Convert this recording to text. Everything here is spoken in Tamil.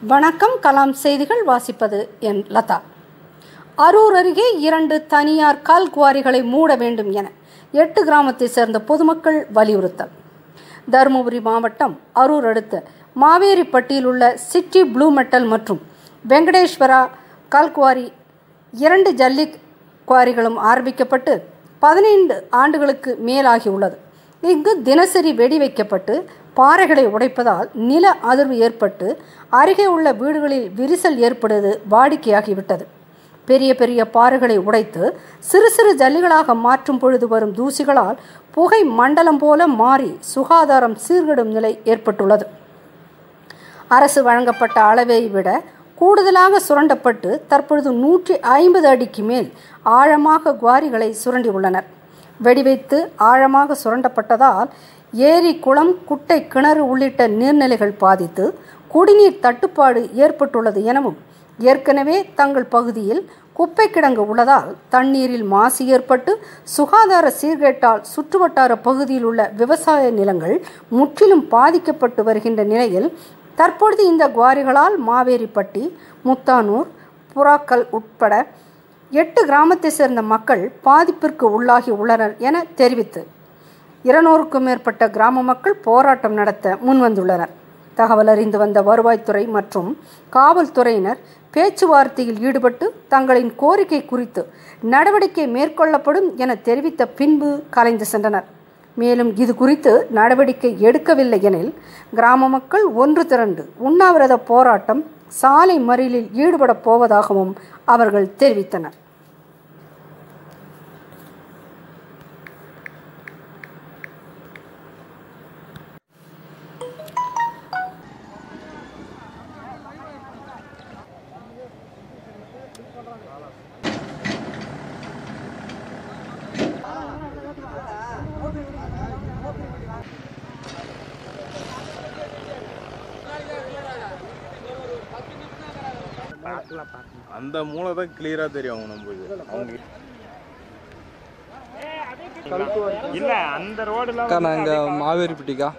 வணக்கம் கலாம் செய்திகள் வாசிப்பது என் லதா அரூர் அருகே இரண்டு தனியார் கல் குவாரிகளை மூட வேண்டும் என எட்டு கிராமத்தை சேர்ந்த பொதுமக்கள் வலியுறுத்தல் தருமபுரி மாவட்டம் அரூர் அடுத்த மாவேரிப்பட்டியில் உள்ள சிட்டி ப்ளூ மெட்டல் மற்றும் வெங்கடேஸ்வரா கல்குவாரி இரண்டு ஜல்லி குவாரிகளும் ஆரம்பிக்கப்பட்டு பதினைந்து ஆண்டுகளுக்கு மேலாகியுள்ளது இங்கு தினசரி வெடி வைக்கப்பட்டு பாறைகளை உடைப்பதால் நில அதிர்வு ஏற்பட்டு அருகே உள்ள வீடுகளில் விரிசல் ஏற்படுவது வாடிக்கையாகிவிட்டது பெரிய பெரிய பாறைகளை உடைத்து சிறு சிறு ஜல்லிகளாக மாற்றும் பொழுது வரும் தூசிகளால் புகை மண்டலம் போல மாறி சுகாதாரம் சீர்கெடும் நிலை ஏற்பட்டுள்ளது அரசு வழங்கப்பட்ட அளவை விட கூடுதலாக சுரண்டப்பட்டு தற்பொழுது நூற்றி ஐம்பது அடிக்கு மேல் ஆழமாக குவாரிகளை சுரண்டி உள்ளனர் வெடிவைத்து ஆழமாக சுரண்டப்பட்டதால் ஏரி குளம் குட்டை கிணறு உள்ளிட்ட நீர்நிலைகள் பாதித்து குடிநீர் தட்டுப்பாடு ஏற்பட்டுள்ளது எனவும் ஏற்கனவே தங்கள் பகுதியில் குப்பை கிடங்கு உள்ளதால் தண்ணீரில் மாசு ஏற்பட்டு சுகாதார சீர்கேட்டால் சுற்றுவட்டார பகுதியில் உள்ள விவசாய நிலங்கள் முற்றிலும் பாதிக்கப்பட்டு வருகின்ற நிலையில் தற்பொழுது இந்த குவாரிகளால் மாவேரிப்பட்டி முத்தானூர் புறாக்கல் உட்பட எட்டு கிராமத்தை சேர்ந்த மக்கள் பாதிப்பிற்கு உள்ளாகி உள்ளனர் என தெரிவித்து இருநூறுக்கும் மேற்பட்ட கிராம மக்கள் போராட்டம் நடத்த முன்வந்துள்ளனர் தகவல் அறிந்து வந்த வருவாய்த்துறை மற்றும் காவல்துறையினர் பேச்சுவார்த்தையில் ஈடுபட்டு தங்களின் கோரிக்கை குறித்து நடவடிக்கை மேற்கொள்ளப்படும் என தெரிவித்த பின்பு கலைந்து சென்றனர் மேலும் இது குறித்து நடவடிக்கை எடுக்கவில்லை எனில் கிராம மக்கள் ஒன்று திரண்டு உண்ணாவிரத போராட்டம் சாலை மறியலில் ஈடுபடப் போவதாகவும் அவர்கள் தெரிவித்தனர் அந்த மூளை தான் கிளியரா தெரியும் அவங்க நம்மளுக்கு அவங்க இல்ல அந்த ரோடுல அக்கா நாங்கள் மாவேரிப்பட்டிக்கா